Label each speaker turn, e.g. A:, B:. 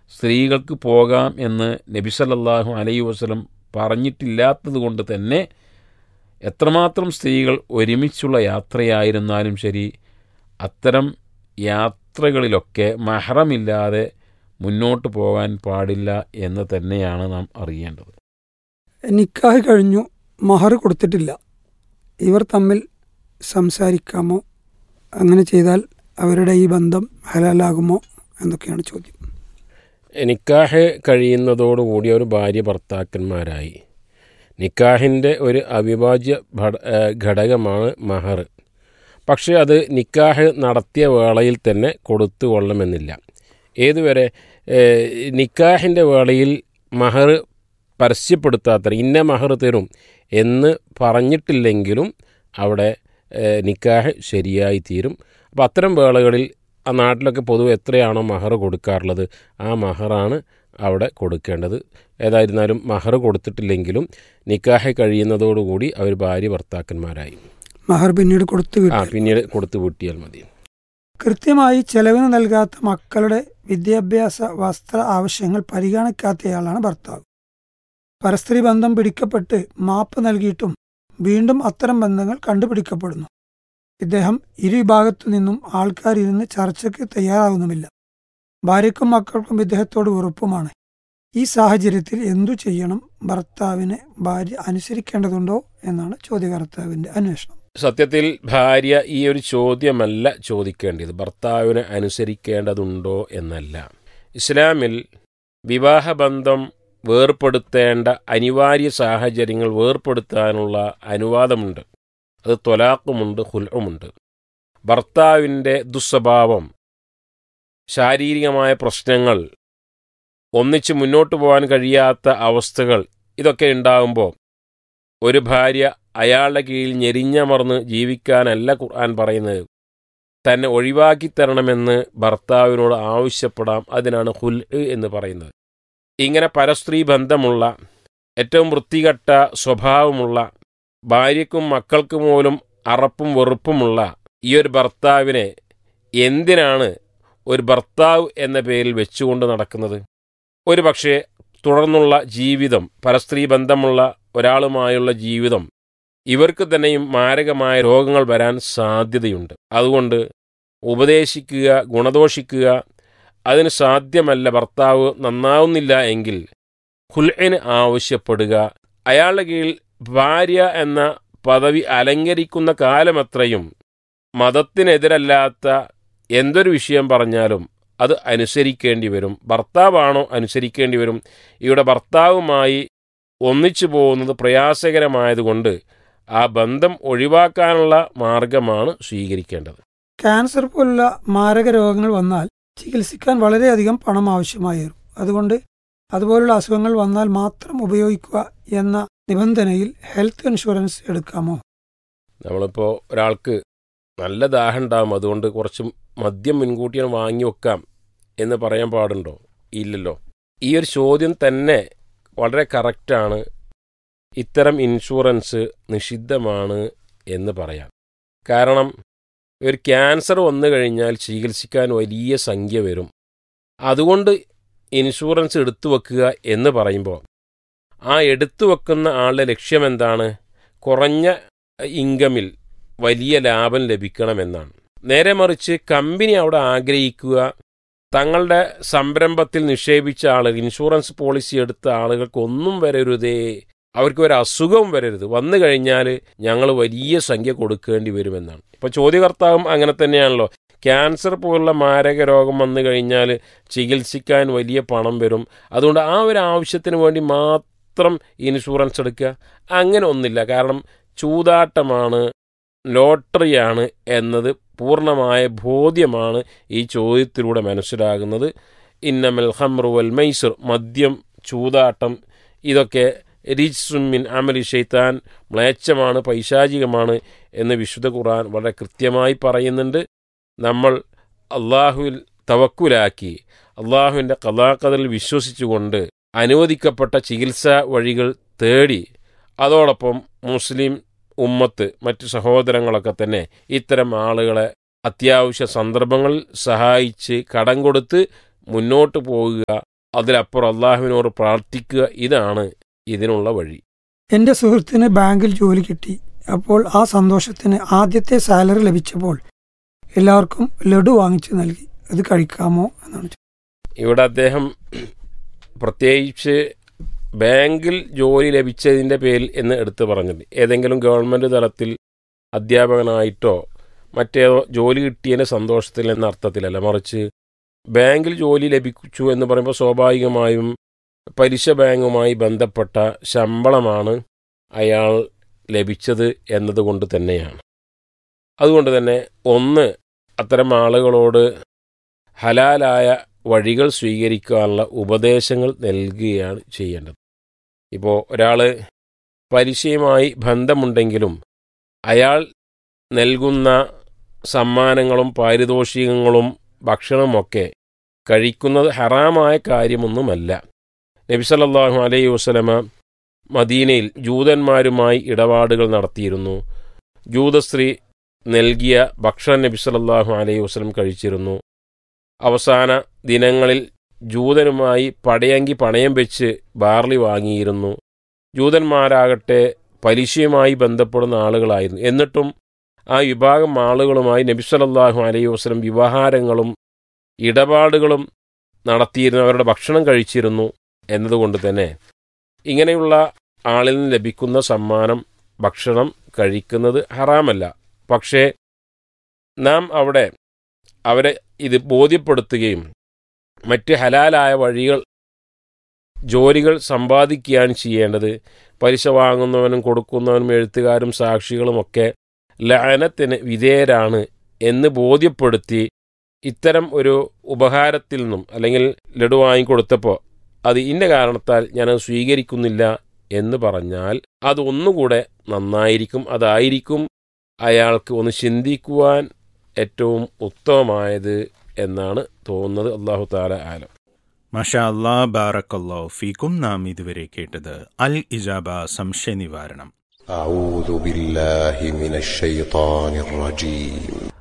A: സ്ത്രീകൾക്ക് പോകാം എന്ന് നബി സല്ലല്ലാഹു അലൈഹി വസല്ലം പറഞ്ഞിട്ടില്ലാത്തത് കൊണ്ട് തന്നെ എത്രമാത്രം സ്ത്രീകൾ ഒരുമിച്ചുള്ള യാത്രയായിരുന്നാലും ശരി അത്തരം യാത്രകളിലൊക്കെ മഹറമില്ലാതെ മുന്നോട്ട് പോകാൻ പാടില്ല എന്ന് തന്നെയാണ് നാം അറിയേണ്ടത്
B: നിക്കാഹ് കഴിഞ്ഞു മഹർ കൊടുത്തിട്ടില്ല ഇവർ തമ്മിൽ സംസാരിക്കാമോ അങ്ങനെ ചെയ്താൽ അവരുടെ ഈ ബന്ധം ഹലാലാകുമോ എന്നൊക്കെയാണ് ചോദ്യം
C: നിക്കാഹ് കഴിയുന്നതോടുകൂടി ഒരു ഭാര്യ ഭർത്താക്കന്മാരായി നിക്കാഹിൻ്റെ ഒരു അവിഭാജ്യ ഭട- ഏഹ് ഘടകമാണ് മഹർ പക്ഷേ അത് നിക്കാഹ് നടത്തിയ വേളയിൽ തന്നെ കൊടുത്തു കൊള്ളണമെന്നില്ല ഏതുവരെ ഏഹ് നിക്കാഹിൻ്റെ വേളയിൽ മഹർ പരസ്യപ്പെടുത്താത്ത ഇന്ന മഹർ തരും എന്ന് പറഞ്ഞിട്ടില്ലെങ്കിലും അവിടെ ഏഹ് നിക്കാഹ് ശരിയായി തീരും അപ്പോൾ അത്തരം വേളകളിൽ ആ നാട്ടിലൊക്കെ പൊതുവെ എത്രയാണോ മഹർ കൊടുക്കാറുള്ളത് ആ മഹറാണ് അവിടെ കൊടുക്കേണ്ടത് ഏതായിരുന്നാലും മഹർ കൊടുത്തിട്ടില്ലെങ്കിലും നിക്കാഹ് കഴിയുന്നതോടുകൂടി അവർ ഭാര്യ ഭർത്താക്കന്മാരായി
B: മഹർ പിന്നീട് കൊടുത്തു
C: ആ
B: വിട്ടു
C: പിന്നീട് കൊടുത്തു വീട്ടിയാൽ മതി
B: കൃത്യമായി ചെലവിന് നൽകാത്ത മക്കളുടെ വിദ്യാഭ്യാസ വസ്ത്ര ആവശ്യങ്ങൾ പരിഗണിക്കാത്തയാളാണ് ഭർത്താവ് പരസ്ത്രീ ബന്ധം പിടിക്കപ്പെട്ട് മാപ്പ് നൽകിയിട്ടും വീണ്ടും അത്തരം ബന്ധങ്ങൾ കണ്ടുപിടിക്കപ്പെടുന്നു ഇദ്ദേഹം ഇരുവിഭാഗത്തു നിന്നും ആൾക്കാരിരുന്ന് ചർച്ചയ്ക്ക് തയ്യാറാകുന്നുമില്ല ഭാര്യയ്ക്കും മക്കൾക്കും ഇദ്ദേഹത്തോട് വെറുപ്പുമാണ് ഈ സാഹചര്യത്തിൽ എന്തു ചെയ്യണം ഭർത്താവിനെ ഭാര്യ അനുസരിക്കേണ്ടതുണ്ടോ എന്നാണ് ചോദ്യകർത്താവിന്റെ അന്വേഷണം
C: സത്യത്തിൽ ഭാര്യ ഈ ഒരു ചോദ്യമല്ല ചോദിക്കേണ്ടത് ഭർത്താവിനെ അനുസരിക്കേണ്ടതുണ്ടോ എന്നല്ല ഇസ്ലാമിൽ വിവാഹബന്ധം വേർപ്പെടുത്തേണ്ട അനിവാര്യ സാഹചര്യങ്ങൾ വേർപ്പെടുത്താനുള്ള അനുവാദമുണ്ട് അത് തൊലാക്കുമുണ്ട് ഹുൽമുണ്ട് ഭർത്താവിൻ്റെ ദുസ്വഭാവം ശാരീരികമായ പ്രശ്നങ്ങൾ ഒന്നിച്ച് മുന്നോട്ട് പോകാൻ കഴിയാത്ത അവസ്ഥകൾ ഇതൊക്കെ ഉണ്ടാകുമ്പോൾ ഒരു ഭാര്യ അയാളുടെ കീഴിൽ ഞെരിഞ്ഞമർന്ന് ജീവിക്കാനല്ല ഖുർആൻ പറയുന്നത് തന്നെ ഒഴിവാക്കി തരണമെന്ന് ഭർത്താവിനോട് ആവശ്യപ്പെടാം അതിനാണ് ഹുൽ എന്ന് പറയുന്നത് ഇങ്ങനെ പരസ്ത്രീ ബന്ധമുള്ള ഏറ്റവും വൃത്തികെട്ട സ്വഭാവമുള്ള ഭാര്യയ്ക്കും മക്കൾക്കും പോലും അറപ്പും വെറുപ്പുമുള്ള ഈ ഒരു ഭർത്താവിനെ എന്തിനാണ് ഒരു ഭർത്താവ് എന്ന പേരിൽ വെച്ചുകൊണ്ട് നടക്കുന്നത് ഒരു പക്ഷേ തുടർന്നുള്ള ജീവിതം പരസ്ത്രീ ബന്ധമുള്ള ഒരാളുമായുള്ള ജീവിതം ഇവർക്ക് തന്നെയും മാരകമായ രോഗങ്ങൾ വരാൻ സാധ്യതയുണ്ട് അതുകൊണ്ട് ഉപദേശിക്കുക ഗുണദോഷിക്കുക അതിന് സാധ്യമല്ല ഭർത്താവ് നന്നാവുന്നില്ല എങ്കിൽ ഹുൽഇന് ആവശ്യപ്പെടുക അയാളുടെ കീഴിൽ ഭാര്യ എന്ന പദവി അലങ്കരിക്കുന്ന കാലമത്രയും മതത്തിനെതിരല്ലാത്ത എന്തൊരു വിഷയം പറഞ്ഞാലും അത് അനുസരിക്കേണ്ടി വരും ഭർത്താവാണോ അനുസരിക്കേണ്ടി വരും ഇവിടെ ഭർത്താവുമായി ഒന്നിച്ചു പോകുന്നത് പ്രയാസകരമായതുകൊണ്ട് ആ ബന്ധം ഒഴിവാക്കാനുള്ള മാർഗമാണ് സ്വീകരിക്കേണ്ടത്
B: ക്യാൻസർ പോലുള്ള മാരക രോഗങ്ങൾ വന്നാൽ ചികിത്സിക്കാൻ വളരെയധികം പണം ആവശ്യമായി വരും അതുകൊണ്ട് അതുപോലുള്ള അസുഖങ്ങൾ വന്നാൽ മാത്രം ഉപയോഗിക്കുക എന്ന നിബന്ധനയിൽ ഹെൽത്ത് ഇൻഷുറൻസ് എടുക്കാമോ
C: നമ്മളിപ്പോൾ ഒരാൾക്ക് നല്ല ദാഹം ഉണ്ടാകും അതുകൊണ്ട് കുറച്ച് മദ്യം മുൻകൂട്ടിയാണ് വാങ്ങി വെക്കാം എന്ന് പറയാൻ പാടുണ്ടോ ഇല്ലല്ലോ ഈ ഒരു ചോദ്യം തന്നെ വളരെ കറക്റ്റാണ് ഇത്തരം ഇൻഷുറൻസ് നിഷിദ്ധമാണ് എന്ന് പറയാം കാരണം ഒരു ക്യാൻസർ വന്നു കഴിഞ്ഞാൽ ചികിത്സിക്കാൻ വലിയ സംഖ്യ വരും അതുകൊണ്ട് ഇൻഷുറൻസ് എടുത്തു വെക്കുക എന്ന് പറയുമ്പോൾ ആ എടുത്തു വെക്കുന്ന ആളുടെ ലക്ഷ്യം എന്താണ് കുറഞ്ഞ ഇൻകമിൽ വലിയ ലാഭം ലഭിക്കണമെന്നാണ് നേരെ മറിച്ച് കമ്പനി അവിടെ ആഗ്രഹിക്കുക തങ്ങളുടെ സംരംഭത്തിൽ നിക്ഷേപിച്ച ആളുകൾ ഇൻഷുറൻസ് പോളിസി എടുത്ത ആളുകൾക്ക് ഒന്നും വരരുതേ അവർക്ക് ഒരു അസുഖവും വരരുത് വന്നു കഴിഞ്ഞാൽ ഞങ്ങൾ വലിയ സംഖ്യ കൊടുക്കേണ്ടി വരുമെന്നാണ് ഇപ്പോൾ ചോദ്യകർത്താവും അങ്ങനെ തന്നെയാണല്ലോ ക്യാൻസർ പോലുള്ള മാരക രോഗം വന്നു കഴിഞ്ഞാൽ ചികിത്സിക്കാൻ വലിയ പണം വരും അതുകൊണ്ട് ആ ഒരു ആവശ്യത്തിന് വേണ്ടി മാത്രം ഇൻഷുറൻസ് എടുക്കുക അങ്ങനെ ഒന്നില്ല കാരണം ചൂതാട്ടമാണ് ലോട്ടറിയാണ് എന്നത് പൂർണ്ണമായ ബോധ്യമാണ് ഈ ചോദ്യത്തിലൂടെ മനസ്സിലാകുന്നത് ഇന്നമൽ ഹംറു വൽ മൈസർ മദ്യം ചൂതാട്ടം ഇതൊക്കെ റിജ്സുമിൻ അമലി ഷെയ്ത്താൻ മ്ലേച്ഛമാണ് പൈശാചികമാണ് എന്ന് വിശുദ്ധ ഖുർആൻ വളരെ കൃത്യമായി പറയുന്നുണ്ട് നമ്മൾ അള്ളാഹുവിൽ തവക്കുലാക്കി അള്ളാഹുവിൻ്റെ കലാകഥയിൽ വിശ്വസിച്ചുകൊണ്ട് അനുവദിക്കപ്പെട്ട ചികിത്സാ വഴികൾ തേടി അതോടൊപ്പം മുസ്ലിം ഉമ്മത്ത് മറ്റു സഹോദരങ്ങളൊക്കെ തന്നെ ഇത്തരം ആളുകളെ അത്യാവശ്യ സന്ദർഭങ്ങളിൽ സഹായിച്ച് കടം കൊടുത്ത് മുന്നോട്ട് പോകുക അതിലപ്പുറം അള്ളാഹുവിനോട് പ്രാർത്ഥിക്കുക ഇതാണ് ഇതിനുള്ള വഴി
B: എന്റെ സുഹൃത്തിന് ബാങ്കിൽ ജോലി കിട്ടി അപ്പോൾ ആ സന്തോഷത്തിന് ആദ്യത്തെ സാലറി ലഭിച്ചപ്പോൾ എല്ലാവർക്കും ലഡു വാങ്ങിച്ചു നൽകി അത് കഴിക്കാമോ എന്നാണ് ചോദിച്ചത്.
C: ഇവിടെ അദ്ദേഹം പ്രത്യേകിച്ച് ബാങ്കിൽ ജോലി ലഭിച്ചതിൻ്റെ പേരിൽ എന്ന് എടുത്തു പറഞ്ഞത് ഏതെങ്കിലും ഗവൺമെൻറ് തലത്തിൽ അധ്യാപകനായിട്ടോ മറ്റേതോ ജോലി കിട്ടിയതിൻ്റെ സന്തോഷത്തിൽ എന്ന അർത്ഥത്തിലല്ല മറിച്ച് ബാങ്കിൽ ജോലി ലഭിച്ചു എന്ന് പറയുമ്പോൾ സ്വാഭാവികമായും പലിശ ബാങ്കുമായി ബന്ധപ്പെട്ട ശമ്പളമാണ് അയാൾ ലഭിച്ചത് എന്നതുകൊണ്ട് തന്നെയാണ് അതുകൊണ്ട് തന്നെ ഒന്ന് അത്തരം ആളുകളോട് ഹലാലായ വഴികൾ സ്വീകരിക്കാനുള്ള ഉപദേശങ്ങൾ നൽകുകയാണ് ചെയ്യേണ്ടത് ഇപ്പോൾ ഒരാൾ പലിശയുമായി ബന്ധമുണ്ടെങ്കിലും അയാൾ നൽകുന്ന സമ്മാനങ്ങളും പാരിതോഷികങ്ങളും ഭക്ഷണമൊക്കെ കഴിക്കുന്നത് ഹറാമായ കാര്യമൊന്നുമല്ല നബിസല്ലാഹു അലൈഹി വസ്ലമ മദീനയിൽ ജൂതന്മാരുമായി ഇടപാടുകൾ നടത്തിയിരുന്നു ജൂതസ്ത്രീ നൽകിയ ഭക്ഷണം നബി സല്ലല്ലാഹു അലൈഹി വസല്ലം കഴിച്ചിരുന്നു അവസാന ദിനങ്ങളിൽ ജൂതനുമായി പടയങ്കി പണയം വെച്ച് ബാർലി വാങ്ങിയിരുന്നു ജൂതന്മാരാകട്ടെ പലിശയുമായി ബന്ധപ്പെടുന്ന ആളുകളായിരുന്നു എന്നിട്ടും ആ വിഭാഗം ആളുകളുമായി നബി സല്ലല്ലാഹു അലൈഹി വസല്ലം വ്യവഹാരങ്ങളും ഇടപാടുകളും നടത്തിയിരുന്നു അവരുടെ ഭക്ഷണം കഴിച്ചിരുന്നു എന്നതുകൊണ്ട് തന്നെ ഇങ്ങനെയുള്ള ആളിൽ നിന്ന് ലഭിക്കുന്ന സമ്മാനം ഭക്ഷണം കഴിക്കുന്നത് ഹറാമല്ല പക്ഷേ നാം അവിടെ അവരെ ഇത് ബോധ്യപ്പെടുത്തുകയും മറ്റ് ഹലാലായ വഴികൾ ജോലികൾ സമ്പാദിക്കുകയാണ് ചെയ്യേണ്ടത് പലിശ വാങ്ങുന്നവനും കൊടുക്കുന്നവനും എഴുത്തുകാരും സാക്ഷികളുമൊക്കെ ലയനത്തിന് വിധേയരാണ് എന്ന് ബോധ്യപ്പെടുത്തി ഇത്തരം ഒരു ഉപഹാരത്തിൽ നിന്നും അല്ലെങ്കിൽ ലഡു വാങ്ങിക്കൊടുത്തപ്പോൾ അത് ഇന്ന കാരണത്താൽ ഞാനത് സ്വീകരിക്കുന്നില്ല എന്ന് പറഞ്ഞാൽ അത് ഒന്നുകൂടെ നന്നായിരിക്കും അതായിരിക്കും അയാൾക്ക് ഒന്ന് ചിന്തിക്കുവാൻ ഏറ്റവും ഉത്തമമായത് എന്നാണ് തോന്നുന്നത് അള്ളാഹു താല ആലം
D: മഷാ അല്ലാ ബാറക്കല്ലാ ഫീക്കും നാം ഇതുവരെ കേട്ടത് അൽ ഇജാബ സംശയ നിവാരണം
E: أعوذ بالله من الشيطان الرجيم